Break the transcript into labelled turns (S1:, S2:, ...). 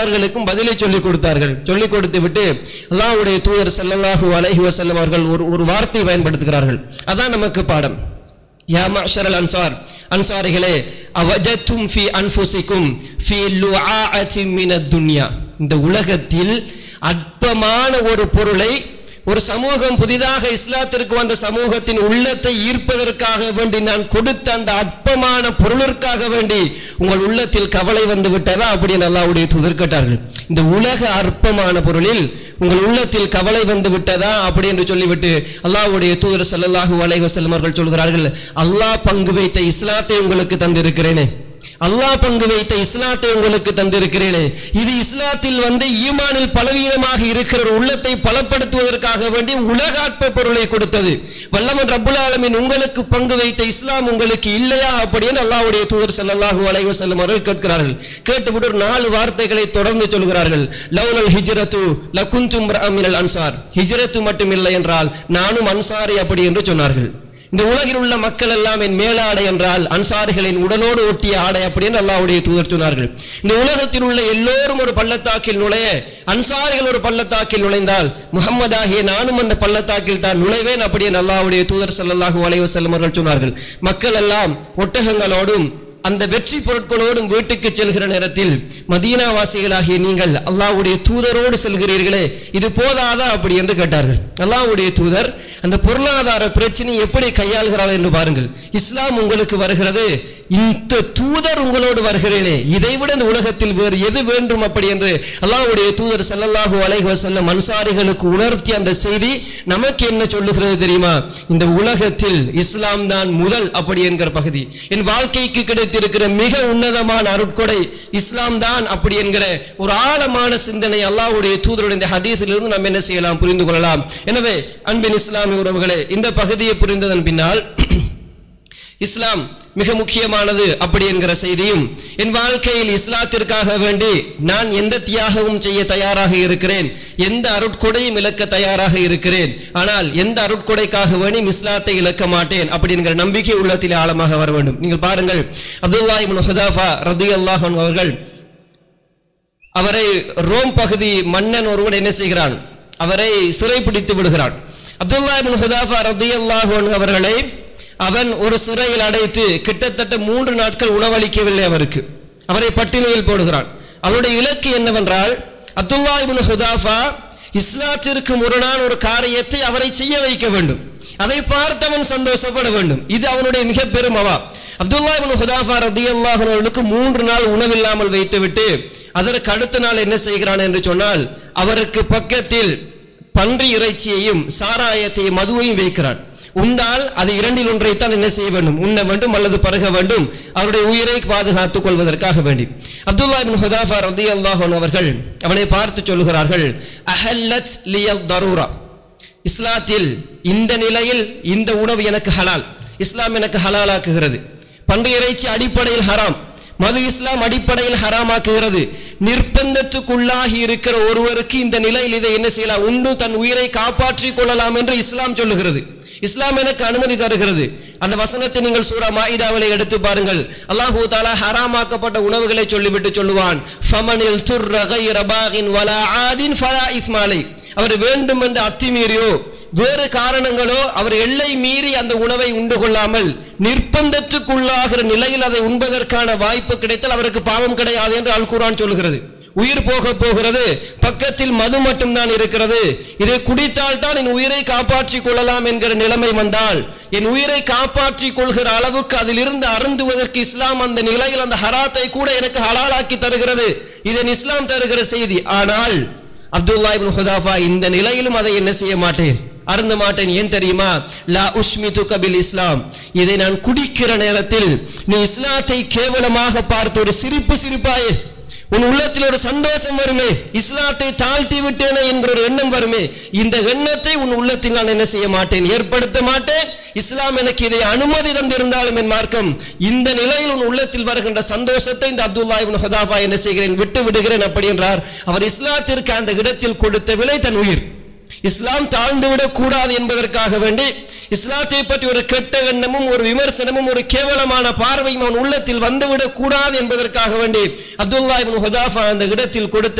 S1: அவர்களுக்கும் பதிலை சொல்லிக் கொடுத்தார்கள் சொல்லிக் கொடுத்து விட்டு அல்லாஹ்வுடைய தூதர் ஸல்லல்லாஹு அலைஹி வஸல்லம் அவர்கள் ஒரு ஒரு வார்த்தை பயன்படுத்துகிறார்கள் அதான் நமக்கு பாடம் யா மஅஷரல் அன்சார் அன்சாரிகளே அவஜத்தும் ஃபி அன்ஃபுசிக்கும் ஃபி லுஆஅத்தி மினத் துன்யா இந்த உலகத்தில் அற்பமான ஒரு பொருளை ஒரு சமூகம் புதிதாக இஸ்லாத்திற்கு வந்த சமூகத்தின் உள்ளத்தை ஈர்ப்பதற்காக வேண்டி நான் கொடுத்த அந்த அற்பமான பொருளிற்காக வேண்டி உங்கள் உள்ளத்தில் கவலை வந்து விட்டதா அப்படின்னு அல்லாஹ்வுடைய தூதர் கேட்டார்கள் இந்த உலக அற்பமான பொருளில் உங்கள் உள்ளத்தில் கவலை வந்து விட்டதா அப்படி என்று சொல்லிவிட்டு அல்லாஹ்வுடைய தூதர் ஸல்லல்லாஹு அலைஹி வஸல்லம் அவர்கள் சொல்கிறார்கள் அல்லாஹ் பங்கு வைத்த இஸ்லாத்தை உங்களுக்கு தந்திருக்கிறேனே அல்லாஹ் பங்கு வைத்த இஸ்லாத்தை உங்களுக்கு தந்திருக்கிறேனே இது இஸ்லாத்தில் வந்து ஈமானில் பலவீனமாக இருக்கிற ஒரு உள்ளத்தை பலப்படுத்துவதற்காக வேண்டி உலக அற்ப பொருளை கொடுத்தது வல்லமன் ரப்புல் ஆலமீன் உங்களுக்கு பங்கு வைத்த இஸ்லாம் உங்களுக்கு இல்லையா அப்படின்னு அல்லாஹ்வுடைய தூதர் ஸல்லல்லாஹு அலைஹி வஸல்லம் அவர்கள் கேட்கிறார்கள் கேட்டுவிட்டு ஒரு நாலு வார்த்தைகளை தொடர்ந்து சொல்கிறார்கள் லவ்லல் ஹிஜ்ரத்து லகுந்தும் மினல் அன்சார் ஹிஜ்ரத்து மட்டும் இல்லை என்றால் நானும் அன்சாரி அப்படி என்று சொன்னார்கள் இந்த உலகில் உள்ள மக்கள் எல்லாம் என் மேலாடை என்றால் அன்சாரிகளின் உடலோடு ஒட்டிய ஆடை அப்படின்னு அல்லாஹ்வுடைய தூதர் சொன்னார்கள் இந்த உலகத்தில் உள்ள எல்லோரும் ஒரு பள்ளத்தாக்கில் நுழைய அன்சாரிகள் ஒரு பள்ளத்தாக்கில் நுழைந்தால் முகம்மது ஆகிய நானும் அந்த பள்ளத்தாக்கில் தான் நுழைவேன் அப்படின்னு அல்லாஹ்வுடைய தூதர் ஸல்லல்லாஹு அலைஹி வஸல்லம் அவர்கள் சொன்னார்கள் மக்கள் எல்லாம் ஒட்டகங்களோடும் அந்த வெற்றி பொருட்களோடும் வீட்டுக்கு செல்கிற நேரத்தில் மதீனா வாசிகளாகிய நீங்கள் அல்லாஹ்வுடைய தூதரோடு செல்கிறீர்களே இது போதாதா அப்படி என்று கேட்டார்கள் அல்லாஹ்வுடைய தூதர் அந்த பொருளாதார பிரச்சனை எப்படி கையாளுகிறாள் என்று பாருங்கள் இஸ்லாம் உங்களுக்கு வருகிறது இந்த தூதர் உங்களோடு வருகிறேனே இதைவிட இந்த உலகத்தில் வேறு எது வேண்டும் அப்படி என்று அல்லாஹ்வுடைய தூதர் ஸல்லல்லாஹு அலைஹி வஸல்லம் அன்சாரிகளுக்கு உணர்த்திய அந்த செய்தி நமக்கு என்ன சொல்லுகிறது தெரியுமா இந்த உலகத்தில் இஸ்லாம் தான் முதல் அப்படி என்கிற பகுதி என் வாழ்க்கைக்கு கிடைத்திருக்கிற மிக உன்னதமான அருட்கொடை இஸ்லாம் தான் அப்படி என்கிற ஒரு ஆழமான சிந்தனை அல்லாஹ்வுடைய தூதருடைய இந்த ஹதீஸிலிருந்து நாம் என்ன செய்யலாம் புரிந்து கொள்ளலாம் எனவே அன்பின் இஸ்லாமிய உறவுகளே இந்த பகுதியை புரிந்ததன் பின்னால் இஸ்லாம் மிக முக்கியமானது அப்படி என்கிற செய்தியும் என் வாழ்க்கையில் இஸ்லாத்திற்காக வேண்டி நான் எந்த தியாகமும் செய்ய தயாராக இருக்கிறேன் எந்த அருட்கொடையும் இழக்க தயாராக இருக்கிறேன் ஆனால் எந்த அருட்கொடைக்காக வேண்டி இஸ்லாத்தை இழக்க மாட்டேன் அப்படி என்கிற நம்பிக்கை உள்ளத்தில் ஆழமாக வர வேண்டும் நீங்கள் பாருங்கள் அப்துல்லா இப்னு ஹுதாஃபா ரதியல்லாஹு அன்ஹு அவர்கள் அவரை ரோம் பகுதி மன்னன் ஒருவன் என்ன செய்கிறான் அவரை சிறைப்பிடித்து விடுகிறான் அப்துல்லா இப்னு ஹுதாஃபா ரதியல்லாஹு அன்ஹு அவர்களை அவன் ஒரு சிறையில் அடைத்து கிட்டத்தட்ட மூன்று நாட்கள் உணவளிக்கவில்லை அவருக்கு அவரை பட்டினியில் போடுகிறான் அவருடைய இலக்கு என்னவென்றால் அப்துல்லா இப்னு ஹுதாஃபா இஸ்லாத்திற்கு முரணான ஒரு காரியத்தை அவரை செய்ய வைக்க வேண்டும் அதை பார்த்தவன் சந்தோஷப்பட வேண்டும் இது அவனுடைய மிக பெரும் அவா அப்துல்லா இப்னு ஹுதாஃபா ரதியல்லாஹு அவர்களுக்கு மூன்று நாள் உணவில்லாமல் வைத்துவிட்டு அதற்கு அடுத்த நாள் என்ன செய்கிறான் என்று சொன்னால் அவருக்கு பக்கத்தில் பன்றி இறைச்சியையும் சாராயத்தையும் மதுவையும் வைக்கிறான் உண்டால் அது இரண்டில் ஒன்றைத்தான் என்ன செய்ய வேண்டும் உண்ண வேண்டும் அல்லது பருக வேண்டும் அவருடைய உயிரை பாதுகாத்துக் கொள்வதற்காக வேண்டி அப்துல்லா இப்னு ஹுதாஃபா ரலியல்லாஹு அன்ஹு அவர்கள் அவனை பார்த்து சொல்கிறார்கள் அஹல்லத் லியல் தரூரா இஸ்லாத்தில் இந்த நிலையில் இந்த உணவு எனக்கு ஹலால் இஸ்லாம் எனக்கு ஹலாலாக்குகிறது பன்றி இறைச்சி அடிப்படையில் ஹராம் மது இஸ்லாம் அடிப்படையில் ஹராமாக்குகிறது நிர்பந்தத்துக்குள்ளாகி இருக்கிற ஒருவருக்கு இந்த நிலையில் இதை என்ன செய்யலாம் உண்டு தன் உயிரை காப்பாற்றிக் கொள்ளலாம் என்று இஸ்லாம் சொல்லுகிறது இஸ்லாம் எனக்கு அனுமதி தருகிறது அந்த வசனத்தை நீங்கள் சூரா மாயிதாவிலே எடுத்து பாருங்கள் அல்லாஹூ தாலா ஹராமாக்கப்பட்ட உணவுகளை சொல்லிவிட்டு சொல்லுவான் ஃபமனில் துர்ர கைர பாகின் வலா ஆதின் ஃபலா இஸ்மாலை அவர் வேண்டும் என்று அத்துமீறியோ வேறு காரணங்களோ அவர் எல்லை மீறி அந்த உணவை உண்டு கொள்ளாமல் நிர்பந்தத்துக்குள்ளாகிற நிலையில் அதை உண்பதற்கான வாய்ப்பு கிடைத்தால் அவருக்கு பாவம் கிடையாது என்று அல் குர்ஆன் சொல்லுகிறது உயிர் போக போகிறது பக்கத்தில் மது மட்டும்தான் இருக்கிறது இதை குடித்தால் தான் என் உயிரை காப்பாற்றிக் கொள்ளலாம் என்கிற நிலைமை வந்தால் என் உயிரை காப்பாற்றிக் கொள்கிற அளவுக்கு அதிலிருந்து அருந்துவதற்கு இஸ்லாம் அந்த நிலையில் அந்த ஹராத்தை கூட எனக்கு ஹலாலாக்கி தருகிறது இதன் இஸ்லாம் தருகிற செய்தி ஆனால் அப்துல்லா இப்னு ஹுதாஃபா இந்த நிலையிலும் அதை என்ன செய்ய மாட்டேன் அருந்த மாட்டேன் ஏன் தெரியுமா லா உஷ்மிது கபில் இஸ்லாம் இதை நான் குடிக்கிற நேரத்தில் நீ இஸ்லாத்தை கேவலமாக பார்த்து ஒரு சிரிப்பு சிரிப்பாயே உன் உள்ளத்தில் ஒரு சந்தோஷம் வருமே இஸ்லாத்தை தாழ்த்தி விட்டேனே என்கிற ஒரு எண்ணம் வருமே இந்த எண்ணத்தை உன் உள்ளத்தில் நான் என்ன செய்ய மாட்டேன் ஏற்படுத்த மாட்டேன் இஸ்லாம் எனக்கு இதை அனுமதி தந்திருந்தாலும் என் மார்க்கம் இந்த நிலையில் உன் உள்ளத்தில் வருகின்ற சந்தோஷத்தை இந்த அப்துல்லா இப்னு ஹுதாஃபா என்ன செய்கிறேன் விட்டு விடுகிறேன் அப்படி என்றார் அவர் இஸ்லாத்திற்கு அந்த இடத்தில் கொடுத்த விலை தன் உயிர் இஸ்லாம் தாழ்ந்து விடக் கூடாது என்பதற்காக வேண்டி இஸ்லாத்தை பற்றி ஒரு கெட்ட எண்ணமும் ஒரு விமர்சனமும் ஒரு கேவலமான பார்வையும் அவன் உள்ளத்தில் வந்துவிடக் கூடாது என்பதற்காக வேண்டி அப்துல்லா இப்னு ஹுதாஃபா அந்த இடத்தில் கொடுத்த